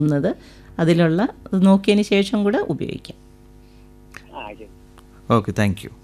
ുന്നത് അതിലുള്ള അത് നോക്കിയതിന് ശേഷം കൂടെ ഉപയോഗിക്കാം ആ ശരി ഓക്കെ താങ്ക് യു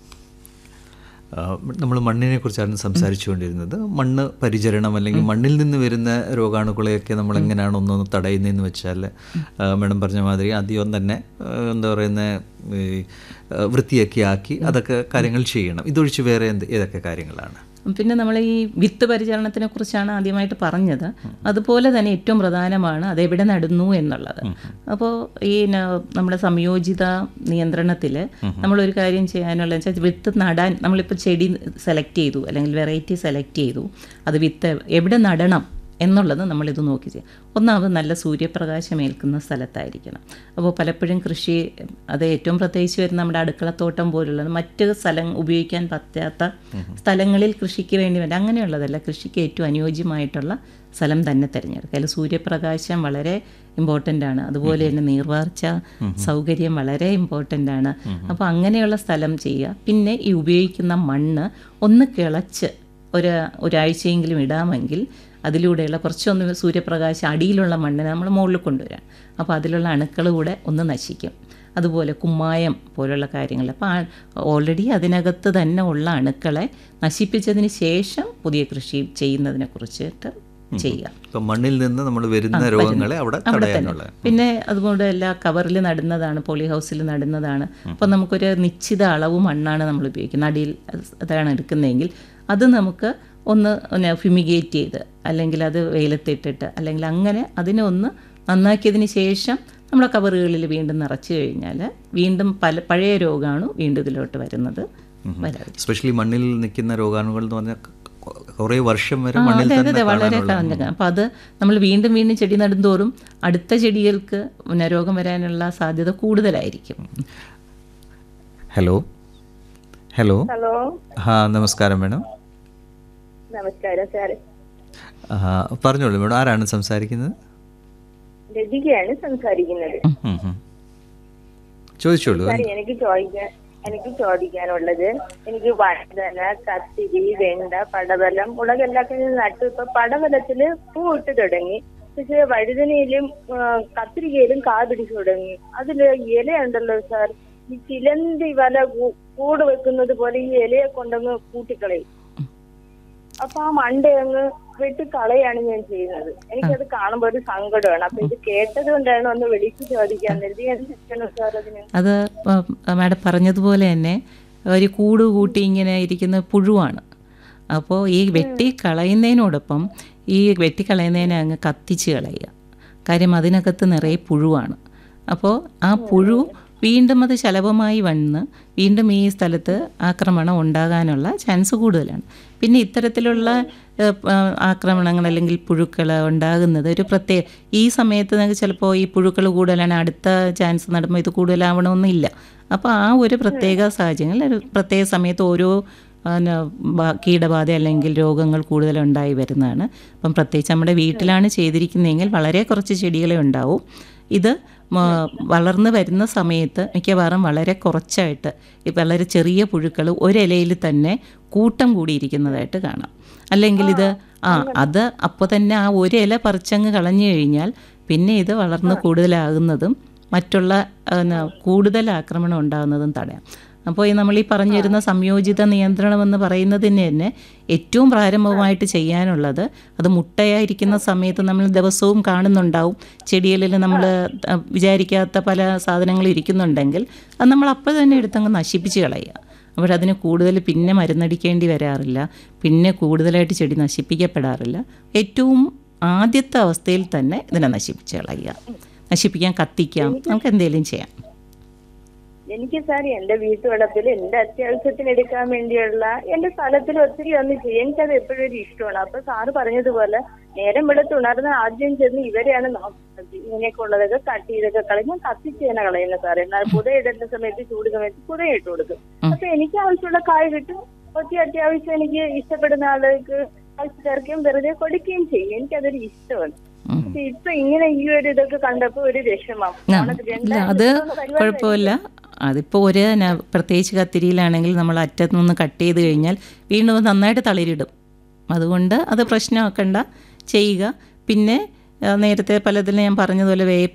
നമ്മൾ മണ്ണിനെ കുറിച്ചാണ് സംസാരിച്ചുകൊണ്ടിരുന്നത് മണ്ണ് പരിചരണം അല്ലെങ്കിൽ മണ്ണിൽ നിന്ന് വരുന്ന രോഗാണുക്കളെയൊക്കെ നമ്മൾ എങ്ങനെയാണ് ഒന്നൊന്ന് തടയുന്നതെന്ന് വെച്ചാൽ മാഡം പറഞ്ഞ മാതിരി ആദ്യം തന്നെ ആ, എന്താ പറയുന്ന ഈ ആ, വൃത്തിയൊക്കെ ആക്കി അതൊക്കെ കാര്യങ്ങൾ ചെയ്യണം ഇതൊഴിച്ച് വേറെ എന്ത് ഏതൊക്കെ കാര്യങ്ങളാണ് പിന്നെ നമ്മൾ ഈ വിത്ത് പരിചരണത്തിനെ കുറിച്ചാണ് ആദ്യമായിട്ട് പറഞ്ഞത് അതുപോലെ തന്നെ ഏറ്റവും പ്രധാനമാണ് അത് എവിടെ നടുന്നു എന്നുള്ളത് അപ്പോൾ ഈ ന- നമ്മുടെ സംയോജിത നിയന്ത്രണത്തിൽ നമ്മളൊരു കാര്യം ചെയ്യാനുള്ള വെച്ചാൽ വിത്ത് നടാൻ നമ്മളിപ്പോൾ ചെടി സെലക്ട് ചെയ്തു അല്ലെങ്കിൽ വെറൈറ്റി സെലക്ട് ചെയ്തു അത് വിത്ത് എവിടെ നടണം എന്നുള്ളത് നമ്മളിത് നോക്കി ചെയ്യാം ഒന്നാമത് നല്ല സൂര്യപ്രകാശം ഏൽക്കുന്ന സ്ഥലത്തായിരിക്കണം അപ്പോൾ പലപ്പോഴും കൃഷി അത് ഏറ്റവും പ്രത്യേകിച്ച് വരുന്ന നമ്മുടെ അടുക്കളത്തോട്ടം പോലുള്ള മറ്റ് സ്ഥലം ഉപയോഗിക്കാൻ പറ്റാത്ത സ്ഥലങ്ങളിൽ കൃഷിക്ക് വേണ്ടി വേണ്ട അങ്ങനെയുള്ളതല്ല കൃഷിക്ക് ഏറ്റവും അനുയോജ്യമായിട്ടുള്ള സ്ഥലം തന്നെ തിരഞ്ഞെടുക്കുക അതിൽ സൂര്യപ്രകാശം വളരെ ഇമ്പോർട്ടൻ്റ് ആണ് അതുപോലെ തന്നെ നീർവാർച്ച സൗകര്യം വളരെ ഇമ്പോർട്ടൻ്റ് ആണ് അപ്പോൾ അങ്ങനെയുള്ള സ്ഥലം ചെയ്യുക പിന്നെ ഈ ഉപയോഗിക്കുന്ന മണ്ണ് ഒന്ന് കിളച്ച് ഒരു ഒരാഴ്ചയെങ്കിലും ഇടാമെങ്കിൽ അതിലൂടെയുള്ള കുറച്ചൊന്ന് സൂര്യപ്രകാശം അടിയിലുള്ള മണ്ണിനെ നമ്മൾ മുകളിൽ കൊണ്ടുവരാം അപ്പോൾ അതിലുള്ള അണുക്കൾ കൂടെ ഒന്ന് നശിക്കും അതുപോലെ കുമ്മായം പോലുള്ള കാര്യങ്ങൾ അപ്പോൾ ഓൾറെഡി അതിനകത്ത് തന്നെ ഉള്ള അണുക്കളെ നശിപ്പിച്ചതിന് ശേഷം പുതിയ കൃഷി ചെയ്യുന്നതിനെ കുറിച്ചിട്ട് ചെയ്യുക ഇപ്പം മണ്ണിൽ നിന്ന് നമ്മൾ വരുന്ന രോഗങ്ങളെ അവിടെ അവിടെ തടയാനുള്ള തന്നെ പിന്നെ അതുകൊണ്ട് എല്ലാ കവറിൽ നടുന്നതാണ് പോളി ഹൗസിൽ നടുന്നതാണ് അപ്പോൾ നമുക്കൊരു നിശ്ചിത അളവ് മണ്ണാണ് നമ്മൾ ഉപയോഗിക്കുന്നത് അടിയിൽ അതാണ് എടുക്കുന്നതെങ്കിൽ അത് നമുക്ക് ഒന്ന് പിന്നെ ഫിമിഗേറ്റ് ചെയ്ത് അല്ലെങ്കിൽ അത് വെയിലത്തിട്ടിട്ട് അല്ലെങ്കിൽ അങ്ങനെ അതിനെ ഒന്ന് നന്നാക്കിയതിന് ശേഷം നമ്മുടെ കവറുകളിൽ വീണ്ടും നിറച്ച് കഴിഞ്ഞാൽ വീണ്ടും പല പഴയ രോഗമാണ് വീണ്ടും ഇതിലോട്ട് വരുന്നത് വരാതെ സ്പെഷ്യലി മണ്ണിൽ നിൽക്കുന്ന രോഗാണുകൾ എന്ന് പറഞ്ഞാൽ കുറേ വർഷം വരെ ആ, മണ്ണിൽ അതെ അതെ തന്നെ അതെ വളരെ കാണാനുള്ള കളഞ്ഞ അപ്പം അത് നമ്മൾ വീണ്ടും വീണ്ടും ചെടി നടുന്തോറും അടുത്ത ചെടികൾക്ക് പിന്നെ രോഗം വരാനുള്ള സാധ്യത കൂടുതലായിരിക്കും ഹലോ ഹലോ ഹലോ ഹാ നമസ്കാരം മേഡം നമസ്കാരം സാർ ആ, പറഞ്ഞോളൂ മേഡം ആരാണ് സംസാരിക്കുന്നത് ലതികയാണ് സംസാരിക്കുന്നത് ഉം, ഉം. ചോദിച്ചോളൂ സാർ എനിക്ക് ചോദിക്കാൻ എനിക്ക് ചോദിക്കാനുള്ളത് എനിക്ക് വഴുതന കത്തിരി വെണ്ട പടവലം മുളകെല്ലാക്കെ ഞാൻ നട്ടു ഇപ്പൊ പടവലത്തില് പൂ ഇട്ട് തുടങ്ങി പക്ഷെ വഴുതനയിലും ആ, കത്തിരിക്കയിലും കാ പിടിച്ചു തുടങ്ങി അതില് ഇലയുണ്ടല്ലോ സാർ ഈ ചിലന്തി വല കൂ- കൂട് വെക്കുന്നത് പോലെ ഈ ഇലയെ കൊണ്ടങ്ങ് കൂട്ടിക്കളയും അപ്പൊ ആ മണ്ട അങ്ങ് വെട്ടിക്കളയാണ് ഞാൻ ചെയ്യുന്നത് എനിക്കത് കാണുമ്പോൾ ഒരു സങ്കടമാണ് അപ്പൊ ഇത് കേട്ടത് കൊണ്ടാണ് ഒന്ന് വിളിച്ചു ചോദിക്കാൻ കരുതി എന്ത് ചെയ്യണം സാർ അതിന് അത് മാഡം പറഞ്ഞതുപോലെ തന്നെ ഒരു കൂട് കൂട്ടി ഇങ്ങനെ ഇരിക്കുന്ന പുഴുവാണ് അപ്പോൾ ഈ വെട്ടി കളയുന്നതിനോടൊപ്പം ഈ വെട്ടിക്കളയുന്നതിനെ അങ്ങ് കത്തിച്ച് കളയുക കാര്യം അതിനകത്ത് നിറയെ പുഴുവാണ് അപ്പോൾ ആ പുഴു വീണ്ടും അത് ശലഭമായി വന്ന് വീണ്ടും ഈ സ്ഥലത്ത് ആക്രമണം ഉണ്ടാകാനുള്ള ചാൻസ് കൂടുതലാണ് പിന്നെ ഇത്തരത്തിലുള്ള ഏഹ്, പ- ആക്രമണങ്ങൾ അല്ലെങ്കിൽ പുഴുക്കൾ ഉണ്ടാകുന്നത് ഒരു പ്രത്യേക ഈ സമയത്ത് നിങ്ങൾക്ക് ചിലപ്പോൾ ഈ പുഴുക്കൾ കൂടുതലാണ് അടുത്ത ചാൻസ് നടുമ്പോൾ ഇത് കൂടുതലാവണമെന്നില്ല അപ്പോൾ ആ ഒരു പ്രത്യേക സാഹചര്യങ്ങളിൽ ഒരു പ്രത്യേക സമയത്ത് ഓരോ പിന്നെ, ബ- കീടബാധ അല്ലെങ്കിൽ രോഗങ്ങൾ കൂടുതലുണ്ടായി വരുന്നതാണ് അപ്പം പ്രത്യേകിച്ച് നമ്മുടെ വീട്ടിലാണ് ചെയ്തിരിക്കുന്നതെങ്കിൽ വളരെ കുറച്ച് ചെടികളെ ഉണ്ടാവും ഇത് മ- വളർന്നു വരുന്ന സമയത്ത് മിക്കവാറും വളരെ കുറച്ചായിട്ട് ഈ വളരെ ചെറിയ പുഴുക്കൾ ഒരിലയിൽ തന്നെ കൂട്ടം കൂടിയിരിക്കുന്നതായിട്ട് കാണാം അല്ലെങ്കിൽ ഇത് ആ അത് അപ്പോൾ തന്നെ ആ ഒരു ഇല പറിച്ചങ്ങ് കളഞ്ഞു കഴിഞ്ഞാൽ പിന്നെ ഇത് വളർന്ന് കൂടുതലാകുന്നതും മറ്റുള്ള ആ, ന- കൂടുതൽ ആക്രമണം ഉണ്ടാകുന്നതും തടയാം അപ്പോൾ ഈ നമ്മൾ ഈ പറഞ്ഞു വരുന്ന സംയോജിത നിയന്ത്രണം എന്ന് പറയുന്നതിന് തന്നെ ഏറ്റവും പ്രാരംഭമായിട്ട് ചെയ്യാനുള്ളത് അത് മുട്ടയായിരിക്കുന്ന സമയത്ത് നമ്മൾ ദിവസവും കാണുന്നുണ്ടാവും ചെടികളിൽ നമ്മൾ വിചാരിക്കാത്ത പല സാധനങ്ങളും ഇരിക്കുന്നുണ്ടെങ്കിൽ അത് നമ്മൾ അപ്പോൾ തന്നെ എടുത്തങ്ങ് നശിപ്പിച്ച് കളയുക അപ്പോഴതിന് കൂടുതൽ പിന്നെ മരുന്നടിക്കേണ്ടി വരാറില്ല പിന്നെ കൂടുതലായിട്ട് ചെടി നശിപ്പിക്കപ്പെടാറില്ല ഏറ്റവും ആദ്യത്തെ അവസ്ഥയിൽ തന്നെ ഇതിനെ നശിപ്പിച്ച് കളയുക നശിപ്പിക്കാൻ കത്തിക്കാം നമുക്ക് എന്തെങ്കിലും ചെയ്യാം എനിക്ക് സാർ എന്റെ വീട്ടുവളപ്പിൽ എന്റെ അത്യാവശ്യത്തിന് എടുക്കാൻ വേണ്ടിയുള്ള എന്റെ സ്ഥലത്തിൽ ഒത്തിരി ഒന്ന് ചെയ്യും എനിക്കത് എപ്പോഴും ഒരു ഇഷ്ടമാണ് അപ്പൊ സാറ് പറഞ്ഞതുപോലെ നേരം വെളുത്ത് ഉണർന്ന് ആദ്യം ചെന്ന് ഇവരെയാണ് നോക്കുന്നത് ഇങ്ങനെയൊക്കെ ഉള്ളതൊക്കെ കട്ട് ചെയ്തൊക്കെ കളയും ഞാൻ കത്തിച്ച് തന്നെ കളയുന്ന സാറേ എന്നാൽ പുതയിടുന്ന സമയത്ത് ചൂട് സമയത്ത് പുതയിട്ട് കൊടുക്കും അപ്പൊ എനിക്ക് ആവശ്യമുള്ള കായ് കിട്ടും ഒത്തിരി അത്യാവശ്യം എനിക്ക് ഇഷ്ടപ്പെടുന്ന ആളുകൾക്ക് ആവശ്യക്കാർക്കും വെറുതെ കൊടുക്കുകയും ചെയ്യും എനിക്കതൊരു ഇഷ്ടമാണ് പക്ഷെ ഇപ്പൊ ഇങ്ങനെ ഈ ഒരു ഇതൊക്കെ കണ്ടപ്പോ ഒരു വിഷമം ആ, ഓണത്തിന് ഇല്ല രണ്ടായിരത്തി അത് ഇരുപത്തൊന്ന് പരിപാടി കുഴപ്പമില്ല അതിപ്പോൾ ഒരു ന- പ്രത്യേകിച്ച് കത്തിരിയിലാണെങ്കിൽ നമ്മൾ അറ്റത്ത് നിന്ന് കട്ട് ചെയ്ത് കഴിഞ്ഞാൽ വീണ്ടും അത് നന്നായിട്ട് തളിരിടും അതുകൊണ്ട് അത് പ്രശ്നമാക്കണ്ട ചെയ്യുക പിന്നെ ആ, നേരത്തെ പലതിലും ഞാൻ പറഞ്ഞതുപോലെ വേപ്പ്